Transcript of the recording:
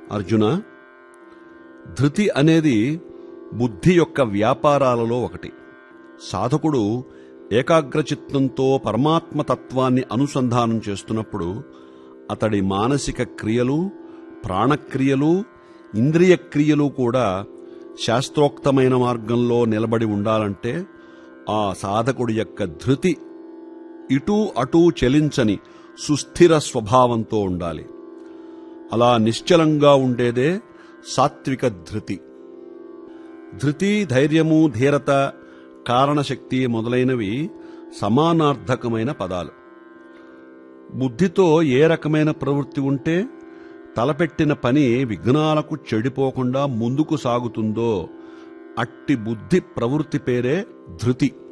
అర్జున ధృతి అనేది బుద్ధి యొక్క వ్యాపారాలలో ఒకటి సాధకుడు ఏకాగ్రచిత్తంతో పరమాత్మ తత్వాన్ని అనుసంధానం చేస్తున్నప్పుడు అతడి మానసిక క్రియలు ప్రాణక్రియలు ఇంద్రియ క్రియలు కూడా శాస్త్రోక్తమైన మార్గంలో నిలబడి ఉండాలంటే ఆ సాధకుడి యొక్క ధృతి ఇటూ అటూ చలించని సుస్థిర స్వభావంతో ఉండాలి అలా నిశ్చలంగా ఉండేదే సాత్విక ధృతి ధృతి ధైర్యము ధీరత కారణశక్తి మొదలైనవి సమానార్థకమైన పదాలు బుద్ధితో ఏ రకమైన ప్రవృత్తి ఉంటే తలపెట్టిన పని విఘ్నాలకు చెడిపోకుండా ముందుకు సాగుతుందో అట్టి బుద్ధి ప్రవృత్తి పేరే ధృతి